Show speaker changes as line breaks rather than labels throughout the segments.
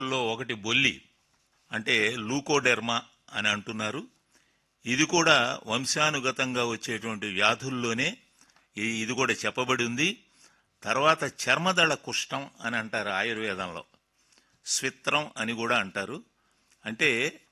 లో ఒకటి బొల్లి అంటే లూకోడెర్మా అని అంటున్నారు ఇది కూడా వంశానుగతంగా వచ్చేటువంటి వ్యాధుల్లోనే ఇ- ఇది కూడా చెప్పబడి ఉంది తర్వాత చర్మదళ కుష్టం అని అంటారు ఆయుర్వేదంలో స్విత్రం అని కూడా అంటారు అంటే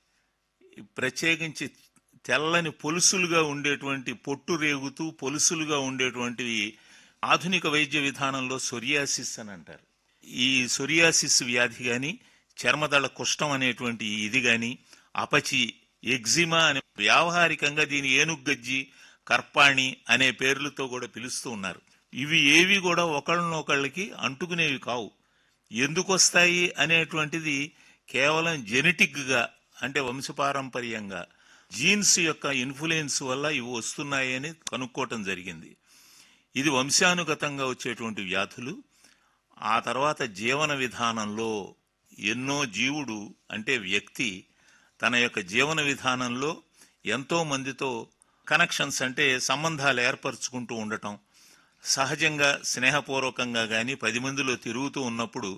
ప్రత్యేకించి తెల్లని పొలుసులుగా ఉండేటువంటి పొట్టు రేగుతూ పొలుసులుగా ఉండేటువంటివి ఆధునిక వైద్య విధానంలో సొరియాసిస్ అని అంటారు ఈ సొరియాసిస్ వ్యాధి గాని చర్మదళ కుష్టం అనేటువంటి ఈ ఇది గాని అపచి ఎగ్జిమా అనే వ్యావహారికంగా దీని ఏనుగజ్జి కర్పాణి అనే పేర్లతో కూడా పిలుస్తూ ఉన్నారు ఇవి ఏవి కూడా ఒకళ్ళనొకళ్ళకి అంటుకునేవి కావు ఎందుకు వస్తాయి అనేటువంటిది కేవలం జెనెటిక్ గా అంటే వంశపారంపర్యంగా జీన్స్ యొక్క ఇన్ఫ్లుయెన్స్ వల్ల ఇవి వస్తున్నాయి అని కనుక్కోవటం జరిగింది ఇది వంశానుగతంగా వచ్చేటువంటి వ్యాధులు ఆ తర్వాత జీవన విధానంలో ఎన్నో జీవుడు అంటే వ్యక్తి తన యొక్క జీవన విధానంలో ఎంతో మందితో కనెక్షన్స్ అంటే సంబంధాలు ఏర్పరచుకుంటూ ఉండటం సహజంగా స్నేహపూర్వకంగా గాని పది మందిలో తిరుగుతూ ఉన్నప్పుడు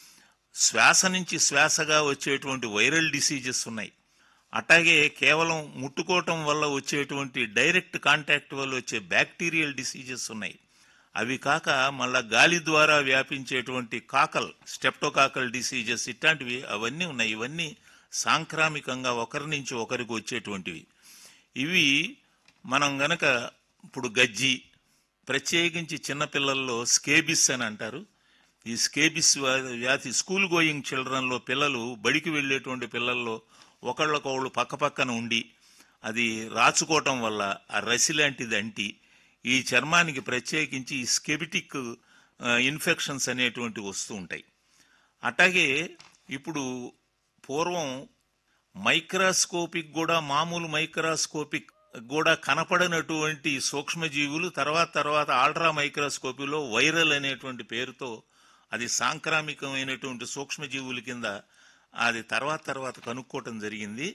శ్వాస నుంచి శ్వాసగా వచ్చేటువంటి వైరల్ డిసీజెస్ ఉన్నాయి అట్లాగే కేవలం ముట్టుకోవటం వల్ల వచ్చేటువంటి డైరెక్ట్ కాంటాక్ట్ వల్ల వచ్చే బ్యాక్టీరియల్ డిసీజెస్ ఉన్నాయి అవి కాక మళ్ళా గాలి ద్వారా వ్యాపించేటువంటి కాకల్ స్టెప్టోకాకల్ డిసీజెస్ ఇట్లాంటివి అవన్నీ ఉన్నాయి ఇవన్నీ సాంక్రామికంగా ఒకరి నుంచి ఒకరికి వచ్చేటువంటివి ఇవి మనం గనక ఇప్పుడు గజ్జి ప్రత్యేకించి చిన్నపిల్లల్లో స్కేబిస్ అని అంటారు ఈ స్కేబిస్ వ్యా- వ్యాధి స్కూల్ గోయింగ్ చిల్డ్రన్లో పిల్లలు బడికి వెళ్ళేటువంటి పిల్లల్లో ఒకళ్ళకొకళ్ళు పక్కపక్కన ఉండి అది రాచుకోవటం వల్ల ఆ రసి లాంటిది అంటి ఈ చర్మానికి ప్రత్యేకించి ఈ స్కెబిటిక్ ఇన్ఫెక్షన్స్ అనేటువంటివి వస్తూ ఉంటాయి అట్లాగే ఇప్పుడు పూర్వం మైక్రాస్కోపిక్ కూడా మామూలు మైక్రాస్కోపిక్ కూడా కనపడనటువంటి సూక్ష్మజీవులు తర్వాత తర్వాత ఆల్ట్రా మైక్రోస్కోపీలో వైరల్ అనేటువంటి పేరుతో అది సాంక్రామికమైనటువంటి సూక్ష్మజీవుల కింద అది తర్వాత తర్వాత కనుక్కోవటం జరిగింది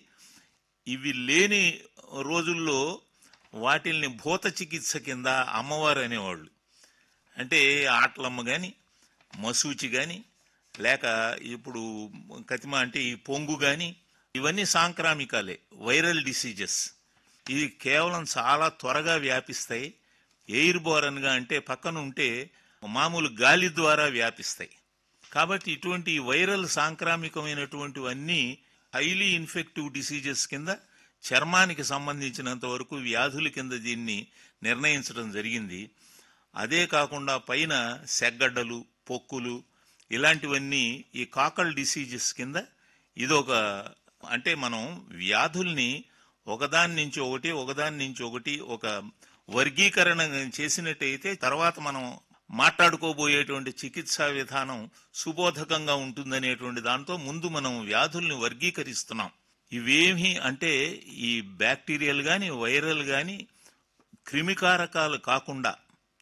ఇవి లేని రోజుల్లో వాటిల్ని భూత చికిత్స కింద అమ్మవారు అనేవాళ్ళు అంటే ఆటలమ్మ కానీ మసూచి కానీ లేక ఇప్పుడు కతిమ అంటే ఈ పొంగు కానీ ఇవన్నీ సాంక్రామికాలే వైరల్ డిసీజెస్ ఇవి కేవలం చాలా త్వరగా వ్యాపిస్తాయి ఎయిర్ బోరన్గా అంటే పక్కన ఉంటే మామూలు గాలి ద్వారా వ్యాపిస్తాయి కాబట్టి ఇటువంటి వైరల్ సాంక్రామికమైనటువంటివన్నీ హైలీ ఇన్ఫెక్టివ్ డిసీజెస్ కింద చర్మానికి సంబంధించినంత వరకు వ్యాధుల కింద దీన్ని నిర్ణయించడం జరిగింది అదే కాకుండా పైన సెగ్గడ్డలు పొక్కులు ఇలాంటివన్నీ ఈ కాకల్ డిసీజెస్ కింద ఇదొక అంటే మనం వ్యాధుల్ని ఒకదాని నుంచి ఒకటి ఒకదాని నుంచి ఒకటి ఒక వర్గీకరణ చేసినట్టయితే తర్వాత మనం మాట్లాడుకోబోయేటువంటి చికిత్సా విధానం సుబోధకంగా ఉంటుందనేటువంటి దాంతో ముందు మనం వ్యాధుల్ని వర్గీకరిస్తున్నాం ఇవేమి అంటే ఈ బ్యాక్టీరియల్ గాని వైరల్ గాని క్రిమికారకాలు కాకుండా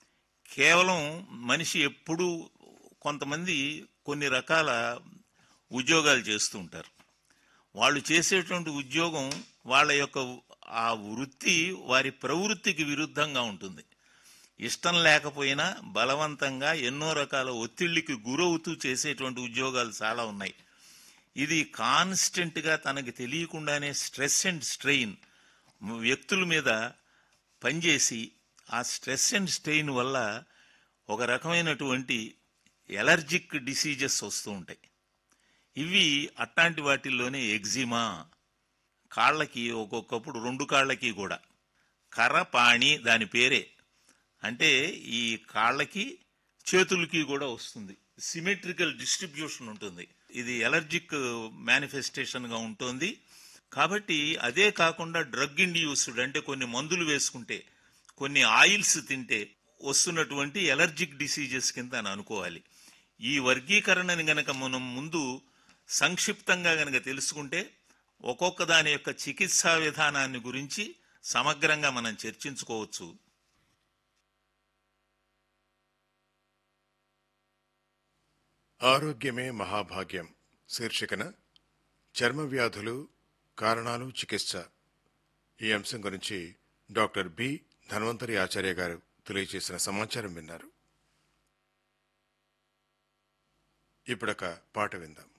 కేవలం మనిషి ఎప్పుడూ కొంతమంది కొన్ని రకాల ఉద్యోగాలు చేస్తూ ఉంటారు వాళ్ళు చేసేటువంటి ఉద్యోగం వాళ్ళ యొక్క ఆ వృత్తి వారి ప్రవృత్తికి విరుద్ధంగా ఉంటుంది ఇష్టం లేకపోయినా బలవంతంగా ఎన్నో రకాల ఒత్తిళ్లకి గురవుతూ చేసేటువంటి ఉద్యోగాలు చాలా ఉన్నాయి ఇది కాన్స్టెంట్ గా తనకి తెలియకుండానే స్ట్రెస్ అండ్ స్ట్రెయిన్ వ్యక్తుల మీద పనిచేసి ఆ స్ట్రెస్ అండ్ స్ట్రెయిన్ వల్ల ఒక రకమైనటువంటి ఎలర్జిక్ డిసీజెస్ వస్తూ ఉంటాయి ఇవి అట్లాంటి వాటిల్లోనే ఎగ్జిమా కాళ్ళకి ఒక్కొక్కప్పుడు రెండు కాళ్ళకి కూడా కర్రపాణి దాని పేరే అంటే ఈ కాళ్ళకి చేతులకి కూడా వస్తుంది సిమెట్రికల్ డిస్ట్రిబ్యూషన్ ఉంటుంది ఇది ఎలర్జిక్ మేనిఫెస్టేషన్ గా ఉంటుంది కాబట్టి అదే కాకుండా డ్రగ్ ఇండ్యూస్డ్ అంటే కొన్ని మందులు వేసుకుంటే కొన్ని ఆయిల్స్ తింటే వస్తున్నటువంటి ఎలర్జిక్ డిసీజెస్ కింద అని అనుకోవాలి ఈ వర్గీకరణని గనక మనం ముందు సంక్షిప్తంగా గనక తెలుసుకుంటే ఒక్కొక్క దాని యొక్క చికిత్సా విధానాన్ని గురించి సమగ్రంగా మనం చర్చించుకోవచ్చు
ఆరోగ్యమే మహాభాగ్యం శీర్షికన చర్మ వ్యాధులు కారణాలు చికిత్స ఈ అంశం గురించి డాక్టర్ బి ధన్వంతరి ఆచార్య గారు తెలియజేసిన సమాచారం విన్నారు ఇప్పుడొక పాట విందాం